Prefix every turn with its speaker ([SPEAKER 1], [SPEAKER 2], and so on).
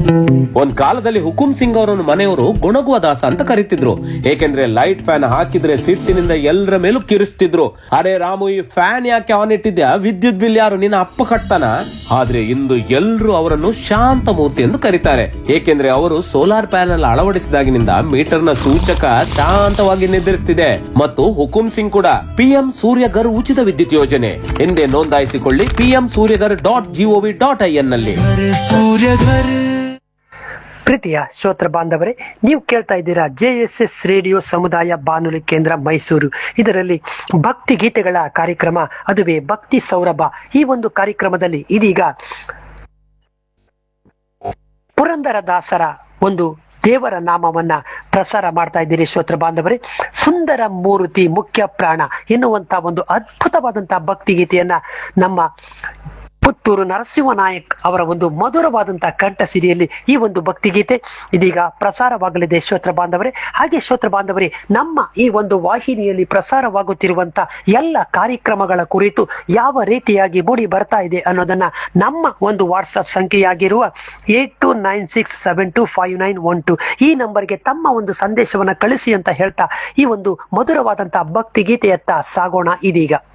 [SPEAKER 1] ಒಂದ್ ಕಾಲದಲ್ಲಿ ಹುಕುಂ ಸಿಂಗ್ ಅವರನ್ನು ಮನೆಯವರು ಗುಣಗುವ ದಾಸ ಅಂತ ಕರೀತಿದ್ರು ಏಕೆಂದ್ರೆ ಲೈಟ್ ಫ್ಯಾನ್ ಹಾಕಿದ್ರೆ ಸಿಟ್ಟಿನಿಂದ ಎಲ್ಲರ ಮೇಲೂ ಕಿರಿಸ್ತಿದ್ರು ಅರೆ ರಾಮು ಈ ಫ್ಯಾನ್ ಯಾಕೆ ಆನ್ ಇಟ್ಟಿದ್ಯಾ ವಿದ್ಯುತ್ ಬಿಲ್ ಯಾರು ನಿನ್ನ ಅಪ್ಪ ಕಟ್ತಾನ ಆದ್ರೆ ಇಂದು ಎಲ್ರು ಅವರನ್ನು ಶಾಂತ ಮೂರ್ತಿ ಎಂದು ಕರೀತಾರೆ ಏಕೆಂದ್ರೆ ಅವರು ಸೋಲಾರ್ ಪ್ಯಾನೆಲ್ ಅಳವಡಿಸಿದಾಗಿನಿಂದ ಮೀಟರ್ನ ಸೂಚಕ ಶಾಂತವಾಗಿ ನಿರ್ಧರಿಸುತ್ತಿದೆ ಮತ್ತು ಹುಕುಂ ಸಿಂಗ್ ಕೂಡ ಪಿಎಂ ಸೂರ್ಯಗರ್ ಉಚಿತ ವಿದ್ಯುತ್ ಯೋಜನೆ ಎಂದೇ ನೋಂದಾಯಿಸಿಕೊಳ್ಳಿ PM Suryaghar dot GOV dot I N ನಲ್ಲಿ
[SPEAKER 2] ಪ್ರೀತಿಯ ಶ್ರೋತ್ರ ಬಾಂಧವರೇ ನೀವು ಕೇಳ್ತಾ ಇದ್ದೀರಾ ಜೆ ಎಸ್ ಎಸ್ ರೇಡಿಯೋ ಸಮುದಾಯ ಬಾನುಲಿ ಕೇಂದ್ರ ಮೈಸೂರು ಇದರಲ್ಲಿ ಭಕ್ತಿ ಗೀತೆಗಳ ಕಾರ್ಯಕ್ರಮ ಅದುವೇ ಭಕ್ತಿ ಸೌರಭ ಈ ಒಂದು ಕಾರ್ಯಕ್ರಮದಲ್ಲಿ ಇದೀಗ ಪುರಂದರ ದಾಸರ ಒಂದು ದೇವರ ನಾಮವನ್ನ ಪ್ರಸಾರ ಮಾಡ್ತಾ ಇದ್ದೀರಿ ಶ್ರೋತ್ರ ಬಾಂಧವರೇ ಸುಂದರ ಮೂರ್ತಿ ಮುಖ್ಯ ಪ್ರಾಣ ಎನ್ನುವಂತ ಒಂದು ಅದ್ಭುತವಾದಂತಹ ಭಕ್ತಿ ಗೀತೆಯನ್ನ ನಮ್ಮ ಪುತ್ತೂರು ನರಸಿಂಹನಾಯಕ್ ಅವರ ಒಂದು ಮಧುರವಾದಂತಹ ಕಂಠ ಸಿರಿಯಲ್ಲಿ ಈ ಒಂದು ಭಕ್ತಿಗೀತೆ ಇದೀಗ ಪ್ರಸಾರವಾಗಲಿದೆ ಶ್ರೋತ್ರ ಬಾಂಧವರೇ ಹಾಗೆ ಶ್ರೋತ್ರ ಬಾಂಧವರೇ ನಮ್ಮ ಈ ಒಂದು ವಾಹಿನಿಯಲ್ಲಿ ಪ್ರಸಾರವಾಗುತ್ತಿರುವಂತ ಎಲ್ಲ ಕಾರ್ಯಕ್ರಮಗಳ ಕುರಿತು ಯಾವ ರೀತಿಯಾಗಿ ಮೂಡಿ ಬರ್ತಾ ಇದೆ ಅನ್ನೋದನ್ನ ನಮ್ಮ ಒಂದು ವಾಟ್ಸ್ಆಪ್ ಸಂಖ್ಯೆಯಾಗಿರುವ eight two nine six seven two five nine one two ಈ ನಂಬರ್ಗೆ ತಮ್ಮ ಒಂದು ಸಂದೇಶವನ್ನ ಕಳಿಸಿ ಅಂತ ಹೇಳ್ತಾ ಈ ಒಂದು ಮಧುರವಾದಂತಹ ಭಕ್ತಿ ಗೀತೆಯತ್ತ ಸಾಗೋಣ ಇದೀಗ